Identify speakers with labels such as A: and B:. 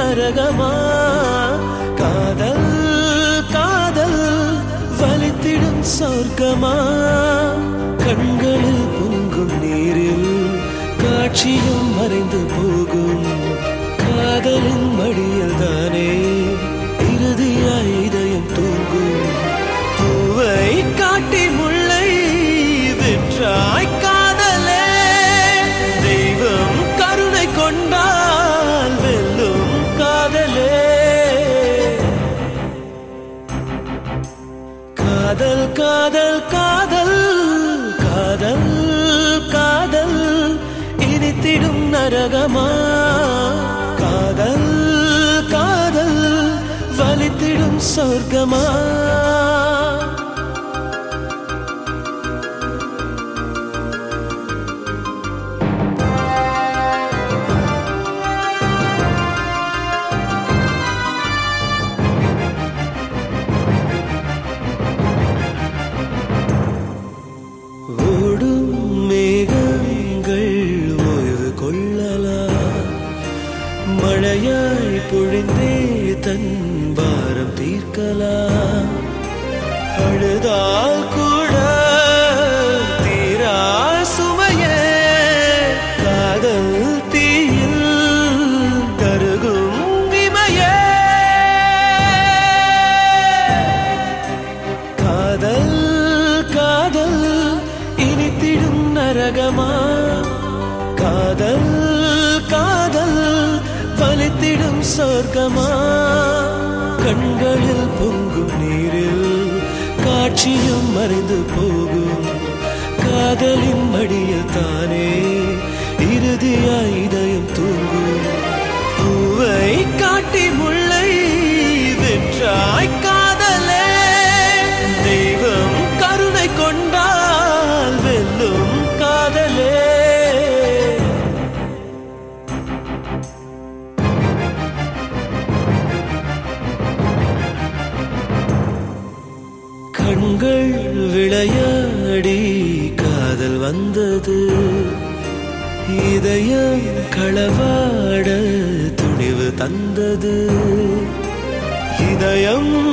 A: நரகமா காதல் காதல் வலித்திடும் சொர்க்கமா கண்களில் பொங்கும் நீரில் காட்சியும் மறைந்து போகும் காதலின் மடியில் தானே இறுதியாய் இதயம் தூங்கும் பூவை காட்டி முல்லை விற்றாய் காதலே தெய்வம் கருணை கொண்டால் வெல்லும் காதலே காதல் காதல் காதல் காதல் காதல் இனித்திடும் நரகமா காதல் காதல் வலித்திடும் சொர்க்கமா ஓடும் மேகங்கள் ஓய்வு கொள்ளலாம் மழையாய் பொழிந்தே தன் பாரம் தீர்க்கலாம் அழுதால் கூட தீரா சுமையே காதல் தீயில் கருகும் இமையே காதல் காதல் இனித்திடும் நரகமா காதல் காதல் வலித்திடும் சொர்க்கமா கண்களில் பொங்கும் நீரில் காட்சியும் மறைந்து போகும் காதலின் மடியில் தானே இறுதியாய் இதயம் தூங்கும் பூவை காட்டி முல்லை வெற்றாய் காதலே தெய்வம் கருணை கொண்டால் வெல்லும் காதலே கண்கள் விளையாடி காதல் வந்தது இதயம் களவாட துணிவு தந்தது இதயம்